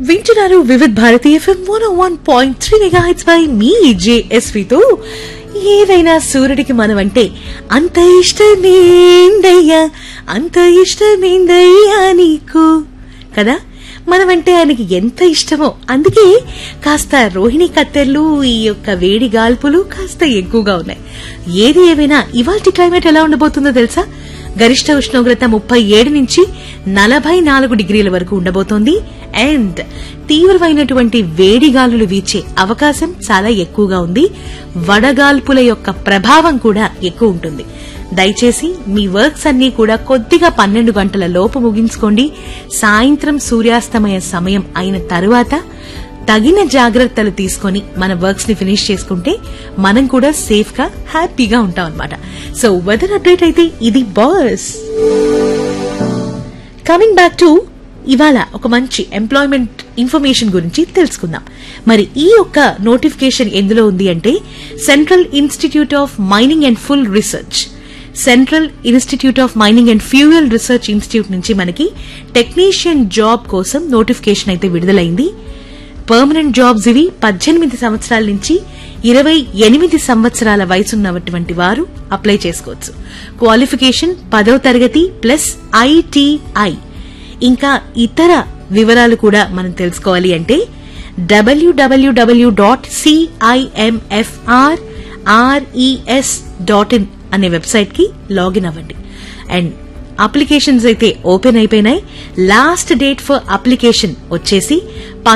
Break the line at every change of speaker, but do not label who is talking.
వింటున్నారు Vividh Bharati FM one one point three megahertz by మీ జేఎస్వితో ఏదైనా సూర్యుడికి మనం అంటే అంత ఇష్టమేందయ్యా అంత ఇష్టమేందయ్యా నీకు కదా మనమంటే ఆయనకి ఎంత ఇష్టమో అందుకే కాస్త రోహిణి కత్తెర్లు ఈ యొక్క వేడి గాల్పులు కాస్త ఎక్కువగా ఉన్నాయి ఏది ఏమైనా ఇవాటి క్లైమేట్ ఎలా ఉండబోతుందో తెలుసా గరిష్ట ఉష్ణోగ్రత ముప్పై ఏడు నుంచి నలభై నాలుగు డిగ్రీల వరకు ఉండబోతోంది అండ్ తీవ్రమైనటువంటి వేడి గాలులు వీచే అవకాశం చాలా ఎక్కువగా ఉంది వడగాల్పుల యొక్క ప్రభావం కూడా ఎక్కువ ఉంటుంది దయచేసి మీ వర్క్స్ అన్నీ కూడా కొద్దిగా పన్నెండు గంటల లోపు ముగించుకోండి సాయంత్రం సూర్యాస్తమయ సమయం అయిన తరువాత తగిన జాగ్రత్తలు తీసుకొని మన వర్క్స్ ని ఫినిష్ చేసుకుంటే మనం కూడా సేఫ్ గా హ్యాపీగా ఉంటాం అనమాట సో వెదర్ అప్డేట్ అయితే ఇది బాస్ కమింగ్ బ్యాక్ టు ఇవాళ ఒక మంచి ఎంప్లాయ్మెంట్ ఇన్ఫర్మేషన్ గురించి తెలుసుకుందాం మరి ఈ యొక్క నోటిఫికేషన్ ఎందులో ఉంది అంటే central institute of mining and fuel research central institute of mining and fuel research institute నుంచి మనకి టెక్నీషియన్ జాబ్ కోసం నోటిఫికేషన్ అయితే విడుదలైంది పర్మనెంట్ జాబ్స్ ఇవి పద్దెనిమిది సంవత్సరాల నుంచి ఇరవై ఎనిమిది సంవత్సరాల వయసున్నటువంటి వారు అప్లై చేసుకోవచ్చు క్వాలిఫికేషన్ పదవ తరగతి ప్లస్ ఐటీఐ ఇంకా ఇతర వివరాలు కూడా మనం తెలుసుకోవాలి అంటే WWW dot CIMFR RES dot in అనే వెబ్సైట్ కి లాగిన్ అవ్వండి అండ్ అప్లికేషన్స్ అయితే ఓపెన్ అయిపోయినాయి లాస్ట్ డేట్ ఫర్ అప్లికేషన్ వచ్చేసి